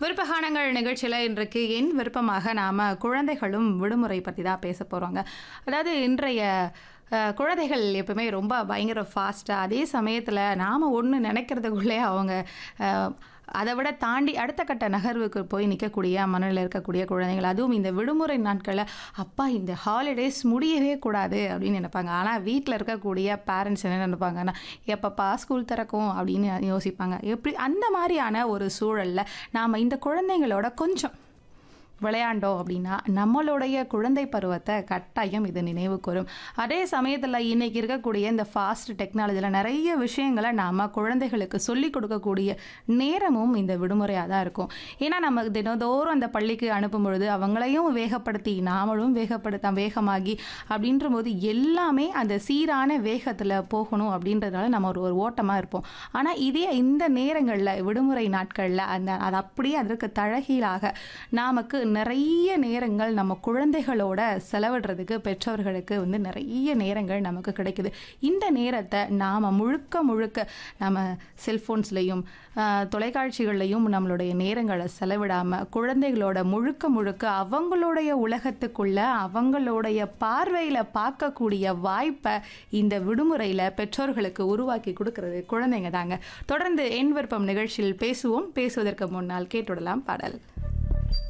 விருப்பகானங்கள் நிகழ்ச்சியில் இன்றைக்கு என் விருப்பமாக நாம் குழந்தைகளும் விடுமுறை பற்றி தான் பேச போகிறோங்க அதாவது இன்றைய அஹ், குழந்தைகள் எப்பவுமே ரொம்ப பயங்கர ஃபாஸ்ட்டாக அதே சமயத்தில் நாம் ஒன்று நினைக்கிறதுக்குள்ளே அவங்க அஹ், அதை விட தாண்டி அடுத்த கட்ட நகர்வுக்கு போய் நிற்கக்கூடிய மனநிலையில் இருக்கக்கூடிய குழந்தைகள் அதுவும் இந்த விடுமுறை நாட்களில் அப்பா இந்த ஹாலிடேஸ் முடியவே கூடாது அப்படின்னு நினைப்பாங்க ஆனால் வீட்டில் இருக்கக்கூடிய பேரண்ட்ஸ் என்ன நினைப்பாங்கன்னா எப்பப்பா ஸ்கூல் திறக்கும் அப்படின்னு யோசிப்பாங்க எப்படி அந்த மாதிரியான ஒரு சூழலில் நாம் இந்த குழந்தைங்களோட கொஞ்சம் விளையாண்டோம் அப்படின்னா நம்மளுடைய குழந்தை பருவத்தை கட்டாயம் இது நினைவு கூறும் அதே சமயத்தில் இன்னைக்கு இருக்கக்கூடிய இந்த ஃபாஸ்ட் டெக்னாலஜியில் நிறைய விஷயங்களை நாம் குழந்தைகளுக்கு சொல்லிக் கொடுக்கக்கூடிய நேரமும் இந்த விடுமுறையாக தான் இருக்கும் ஏன்னா நம்ம தினந்தோறும் அந்த பள்ளிக்கு அனுப்பும் பொழுது அவங்களையும் வேகப்படுத்தி நாமளும் வேகப்படுத்த வேகமாகி அப்படின்ற போது எல்லாமே அந்த சீரான வேகத்தில் போகணும் அப்படின்றதுனால நம்ம ஒரு ஒரு ஓட்டமாக இருப்போம் ஆனால் இதே இந்த நேரங்களில் விடுமுறை நாட்களில் அந்த அது அப்படியே அதற்கு தழகீழாக நமக்கு நிறைய நேரங்கள் நம்ம குழந்தைகளோட செலவிடுறதுக்கு பெற்றோர்களுக்கு வந்து நிறைய நேரங்கள் நமக்கு கிடைக்குது இந்த நேரத்தை நாம் முழுக்க முழுக்க நம்ம செல்ஃபோன்ஸ்லையும் தொலைக்காட்சிகள்லையும் நம்மளுடைய நேரங்களை செலவிடாமல் குழந்தைகளோட முழுக்க முழுக்க அவங்களுடைய உலகத்துக்குள்ள அவங்களுடைய பார்வையில் பார்க்கக்கூடிய வாய்ப்பை இந்த விடுமுறையில் பெற்றோர்களுக்கு உருவாக்கி கொடுக்கறது குழந்தைங்க தாங்க தொடர்ந்து என் விருப்பம் நிகழ்ச்சியில் பேசுவோம் பேசுவதற்கு முன்னால் கேட்டுடலாம் பாடல்